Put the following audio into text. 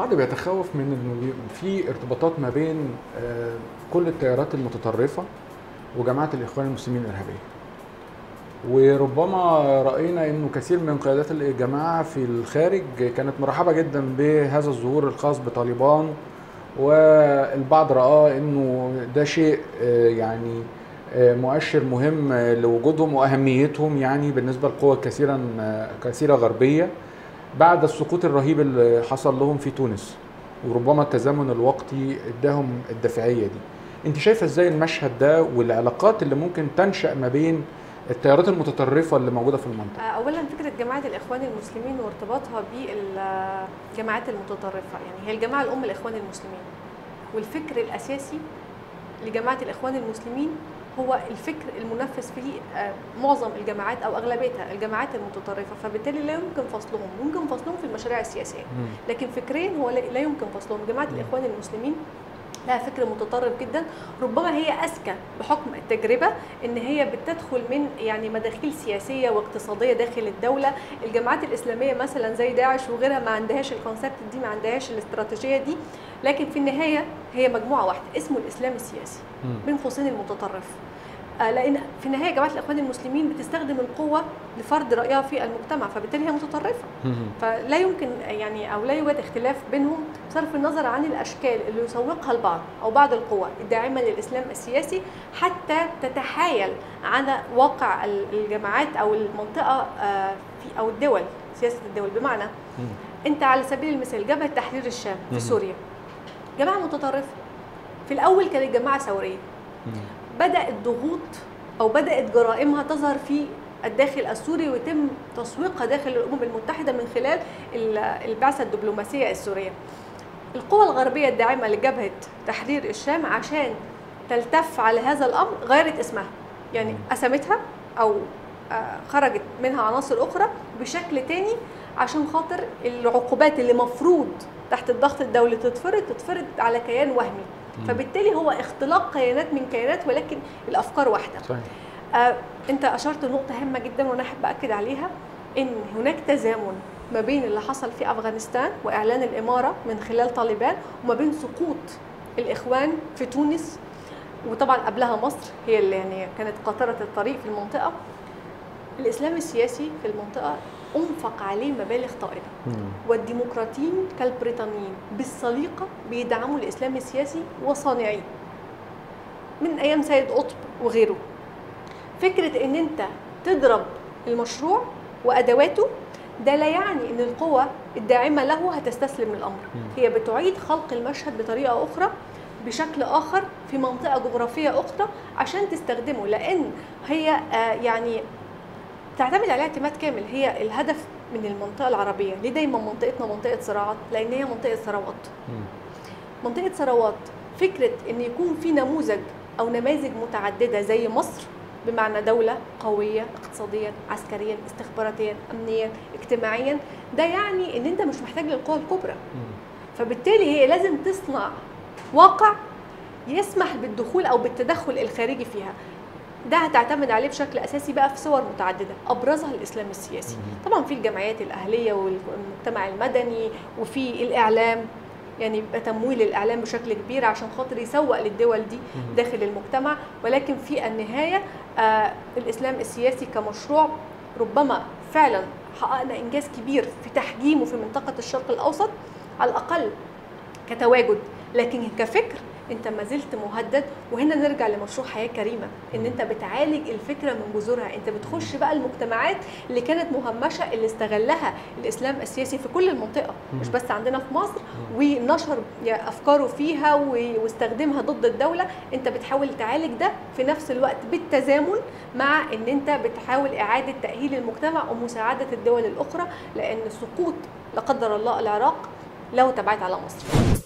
البعض بيتخوف من انه في ارتباطات ما بين آه، كل التيارات المتطرفه وجماعه الاخوان المسلمين الارهابيه وربما راينا انه كثير من قيادات الجماعه في الخارج كانت مرحبه جدا بهذا الظهور الخاص بطالبان والبعض راه انه ده شيء آه، يعني آه، مؤشر مهم آه، لوجودهم واهميتهم يعني بالنسبه لقوى كثيرا آه، كثيره غربيه بعد السقوط الرهيب اللي حصل لهم في تونس وربما التزامن الوقتي اداهم الدافعيه دي انت شايفه ازاي المشهد ده والعلاقات اللي ممكن تنشا ما بين التيارات المتطرفه اللي موجوده في المنطقه اولا فكره جماعه الاخوان المسلمين وارتباطها بالجماعات المتطرفه يعني هي الجماعه الام الاخوان المسلمين والفكر الاساسي لجماعه الاخوان المسلمين هو الفكر المنفذ في آه، معظم الجماعات او اغلبيتها الجماعات المتطرفه فبالتالي لا يمكن فصلهم يمكن فصلهم في المشاريع السياسيه لكن فكريا هو لا لا يمكن فصلهم جماعه الاخوان المسلمين لها فكر متطرف جدا ربما هي اذكى بحكم التجربه ان هي بتدخل من يعني مداخيل سياسيه واقتصاديه داخل الدوله الجماعات الاسلاميه مثلا زي داعش وغيرها ما عندهاش الكونسبت دي ما عندهاش الاستراتيجيه دي لكن في النهايه هي مجموعه واحده اسمه الاسلام السياسي بين قوسين المتطرف آه، لان في النهايه جماعه الاخوان المسلمين بتستخدم القوه لفرض رايها في المجتمع فبالتالي هي متطرفه فلا يمكن يعني او لا يوجد اختلاف بينهم بصرف النظر عن الاشكال اللي يسوقها البعض او بعض القوى الداعمه للاسلام السياسي حتى تتحايل على واقع ال- الجماعات او المنطقه آه، في او الدول سياسه الدول بمعنى انت على سبيل المثال جبهه تحرير الشام مم. في سوريا جماعه متطرفه في الاول كانت جماعه ثوريه بدات ضغوط او بدات جرائمها تظهر في الداخل السوري ويتم تسويقها داخل الامم المتحده من خلال ال- البعثه الدبلوماسيه السوريه. القوى الغربيه الداعمه لجبهه تحرير الشام عشان تلتف على هذا الامر غيرت اسمها يعني قسمتها او آه، خرجت منها عناصر اخرى بشكل تاني عشان خاطر العقوبات اللي مفروض تحت الضغط الدولي تتفرض تتفرض على كيان وهمي فبالتالي هو اختلاق كيانات من كيانات ولكن الافكار واحده صحيح آه، انت اشرت نقطه هامه جدا وانا احب اكد عليها ان هناك تزامن ما بين اللي حصل في افغانستان واعلان الاماره من خلال طالبان وما بين سقوط الاخوان في تونس وطبعا قبلها مصر هي اللي يعني كانت قاطره الطريق في المنطقه الاسلام السياسي في المنطقه انفق عليه مبالغ طائله والديمقراطيين كالبريطانيين بالسليقه بيدعموا الاسلام السياسي وصانعيه من ايام سيد قطب وغيره فكره ان انت تضرب المشروع وادواته ده لا يعني ان القوى الداعمه له هتستسلم للامر هي بتعيد خلق المشهد بطريقه اخرى بشكل اخر في منطقه جغرافيه اخرى عشان تستخدمه لان هي آه، يعني تعتمد عليها اعتماد كامل هي الهدف من المنطقه العربيه ليه دايما منطقتنا منطقه صراعات لان هي منطقه ثروات منطقه ثروات فكره ان يكون في نموذج او نماذج متعدده زي مصر بمعنى دولة قوية اقتصاديا عسكريا استخباراتيا أمنيا اجتماعيا ده يعني ان انت مش محتاج للقوى الكبرى فبالتالي هي لازم تصنع واقع يسمح بالدخول او بالتدخل الخارجي فيها ده هتعتمد عليه بشكل اساسي بقى في صور متعدده ابرزها الاسلام السياسي طبعا في الجمعيات الاهليه والمجتمع المدني وفي الاعلام يعني بيبقى تمويل الاعلام بشكل كبير عشان خاطر يسوق للدول دي داخل المجتمع ولكن في النهايه آه الاسلام السياسي كمشروع ربما فعلا حققنا انجاز كبير في تحجيمه في منطقه الشرق الاوسط على الاقل كتواجد لكن كفكر انت ما زلت مهدد وهنا نرجع لمشروع حياه كريمه ان انت بتعالج الفكره من جذورها انت بتخش بقى المجتمعات اللي كانت مهمشه اللي استغلها الاسلام السياسي في كل المنطقه مش بس عندنا في مصر ونشر افكاره فيها و- واستخدمها ضد الدوله انت بتحاول تعالج ده في نفس الوقت بالتزامن مع ان انت بتحاول اعاده تاهيل المجتمع ومساعده الدول الاخرى لان سقوط لا قدر الله العراق له تبعات على مصر